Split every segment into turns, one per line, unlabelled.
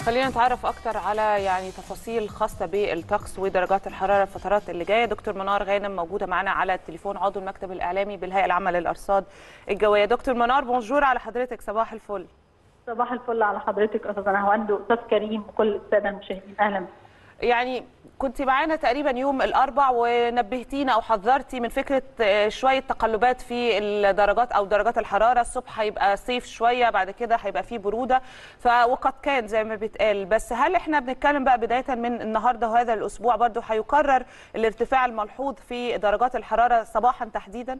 خلينا نتعرف اكتر على يعني تفاصيل خاصه بالطقس ودرجات الحراره الفترات اللي جايه دكتور منار غانم موجوده معنا على التليفون عضو المكتب الاعلامي بالهيئه العامه للارصاد الجويه دكتور منار بونجور على حضرتك صباح الفل
صباح الفل على حضرتك استاذ نهواند واستاذ كريم وكل الساده المشاهدين اهلا بك
يعني كنت معانا تقريبا يوم الاربع ونبهتينا او حذرتي من فكره شويه تقلبات في الدرجات او درجات الحراره الصبح هيبقى صيف شويه بعد كده هيبقى فيه بروده فوقد كان زي ما بيتقال بس هل احنا بنتكلم بقى بدايه من النهارده وهذا الاسبوع برضو هيكرر الارتفاع الملحوظ في درجات الحراره صباحا تحديدا؟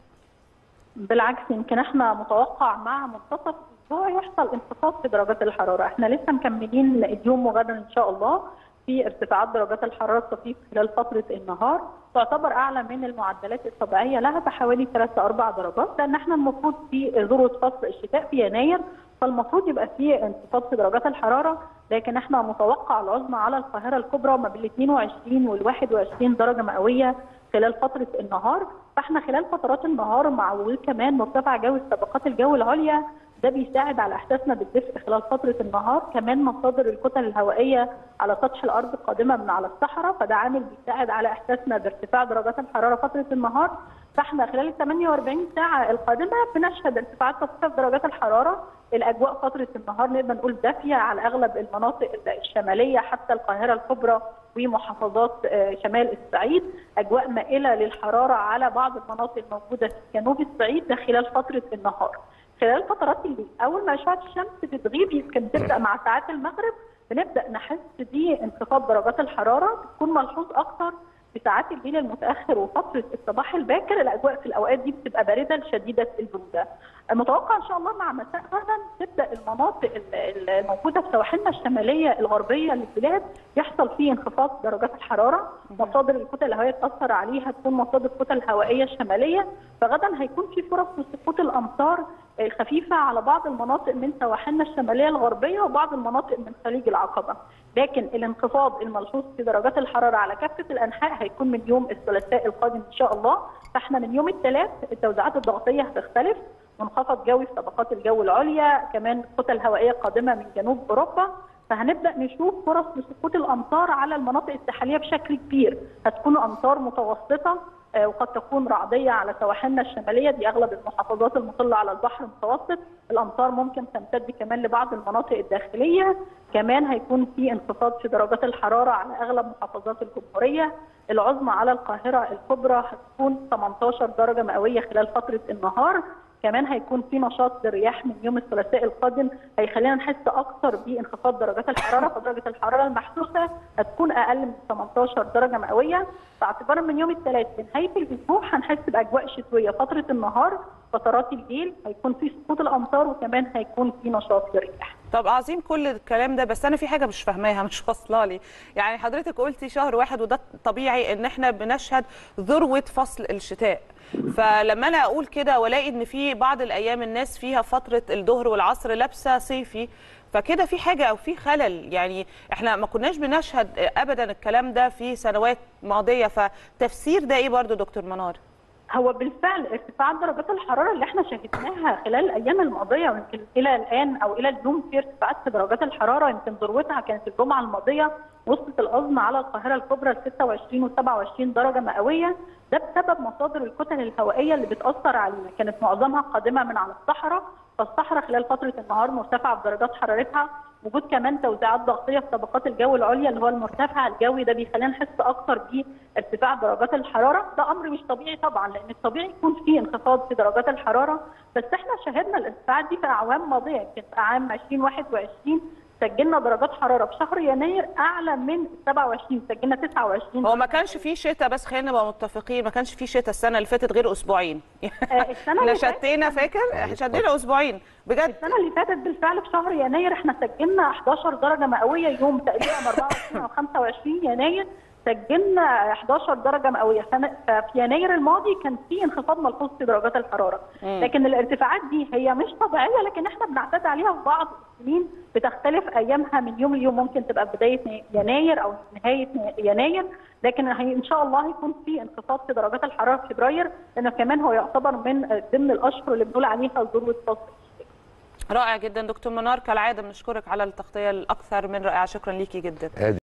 بالعكس يمكن احنا متوقع مع منتصف الاسبوع يحصل انخفاض في درجات الحراره، احنا لسه مكملين اليوم وغدا ان شاء الله في ارتفاعات درجات الحراره الطفيف خلال فتره النهار تعتبر اعلى من المعدلات الطبيعيه لها بحوالي 3 4 درجات لان احنا المفروض في ذروه فصل الشتاء في يناير فالمفروض يبقى في انخفاض في درجات الحراره لكن احنا متوقع العظمى على القاهره الكبرى ما بين 22 وال 21 درجه مئويه خلال فتره النهار فاحنا خلال فترات النهار مع وجود كمان مرتفع جوي في طبقات الجو العليا ده بيساعد على احساسنا بالدفء خلال فتره النهار كمان مصادر الكتل الهوائيه على سطح الارض القادمه من على الصحراء فده عامل بيساعد على احساسنا بارتفاع درجات الحراره فتره النهار فاحنا خلال ال 48 ساعه القادمه بنشهد ارتفاعات طفيفه في درجات الحراره الاجواء فتره النهار نقدر نقول دافيه على اغلب المناطق الشماليه حتى القاهره الكبرى ومحافظات شمال الصعيد اجواء مائله للحراره على بعض المناطق الموجوده في جنوب الصعيد ده خلال فتره النهار خلال فترات الليل اول ما اشعه الشمس بتغيب يمكن تبدا مع ساعات المغرب بنبدا نحس بانخفاض درجات الحراره بتكون ملحوظ اكثر في ساعات الليل المتاخر وفتره الصباح الباكر الاجواء في الاوقات دي بتبقى بارده شديده البروده. المتوقع ان شاء الله مع مساء غدا تبدا المناطق الموجوده في سواحلنا الشماليه الغربيه للبلاد يحصل فيه انخفاض درجات الحراره، مصادر الكتل الهوائيه تاثر عليها تكون مصادر كتل هوائيه شماليه، فغدا هيكون في فرص لسقوط الامطار الخفيفه على بعض المناطق من سواحلنا الشماليه الغربيه وبعض المناطق من خليج العقبه. لكن الانخفاض الملحوظ في درجات الحراره على كافه الانحاء هيكون من يوم الثلاثاء القادم ان شاء الله، فاحنا من يوم الثلاث التوزيعات الضغطيه هتختلف منخفض جوي في طبقات الجو العليا، كمان كتل هوائيه قادمه من جنوب اوروبا، فهنبدا نشوف فرص لسقوط الامطار على المناطق الساحليه بشكل كبير، هتكون امطار متوسطه وقد تكون رعديه على سواحلنا الشماليه دي اغلب المحافظات المطله على البحر المتوسط، الامطار ممكن تمتد كمان لبعض المناطق الداخليه، كمان هيكون في انخفاض في درجات الحراره على اغلب محافظات الجمهوريه، العظمى على القاهره الكبرى هتكون 18 درجه مئويه خلال فتره النهار، كمان هيكون في نشاط للرياح من يوم الثلاثاء القادم هيخلينا نحس اكثر بانخفاض درجات الحراره فدرجه الحراره المحسوسه هتكون اقل من 18 درجه مئويه فاعتبارا من يوم الثلاث بنهايه الاسبوع هنحس باجواء شتويه فتره النهار فترات الليل هيكون في سقوط الامطار وكمان هيكون في نشاط للرياح
طب عظيم كل الكلام ده بس انا في حاجه مش فاهماها مش واصله لي يعني حضرتك قلتي شهر واحد وده طبيعي ان احنا بنشهد ذروه فصل الشتاء فلما انا اقول كده والاقي ان في بعض الايام الناس فيها فتره الظهر والعصر لابسه صيفي فكده في حاجه او في خلل يعني احنا ما كناش بنشهد ابدا الكلام ده في سنوات ماضيه فتفسير ده ايه برضو دكتور منار
هو بالفعل ارتفاع درجات الحراره اللي احنا شاهدناها خلال الايام الماضيه ويمكن الى الان او الى اليوم في ارتفاعات في درجات الحراره يمكن ذروتها كانت الجمعه الماضيه وصلت العظمى على القاهره الكبرى ل 26 و27 درجه مئويه ده بسبب مصادر الكتل الهوائيه اللي بتاثر علينا كانت معظمها قادمه من على الصحراء فالصحراء خلال فتره النهار مرتفعه في درجات حرارتها وجود كمان توزيعات ضغطيه في طبقات الجو العليا اللي هو المرتفع الجوي ده بيخلينا نحس اكثر بارتفاع درجات الحراره ده امر مش طبيعي طبعا لان الطبيعي يكون في انخفاض في درجات الحراره بس احنا شاهدنا الارتفاعات دي في اعوام ماضيه يمكن في عام 2021 سجلنا درجات حراره في شهر يناير اعلى من 27 سجلنا 29
هو ما كانش فيه شتاء بس خلينا نبقى متفقين ما كانش فيه شتاء السنه اللي فاتت غير اسبوعين
السنه
احنا شتينا فاكر شدينا اسبوعين بجد
السنه اللي فاتت بالفعل في شهر يناير احنا سجلنا 11 درجه مئويه يوم تقريبا 24 او 25 يناير سجلنا 11 درجه مئويه في يناير الماضي كان في انخفاض ملحوظ في درجات الحراره
مم.
لكن الارتفاعات دي هي مش طبيعيه لكن احنا بنعتاد عليها في بعض السنين بتختلف ايامها من يوم ليوم ممكن تبقى بدايه يناير او نهايه يناير لكن هي ان شاء الله هيكون في انخفاض في درجات الحراره في فبراير لانه كمان هو يعتبر من ضمن الاشهر اللي بنقول عليها ذروه فصل
رائع جدا دكتور منار كالعاده بنشكرك على التغطيه الاكثر من رائعه شكرا ليكي جدا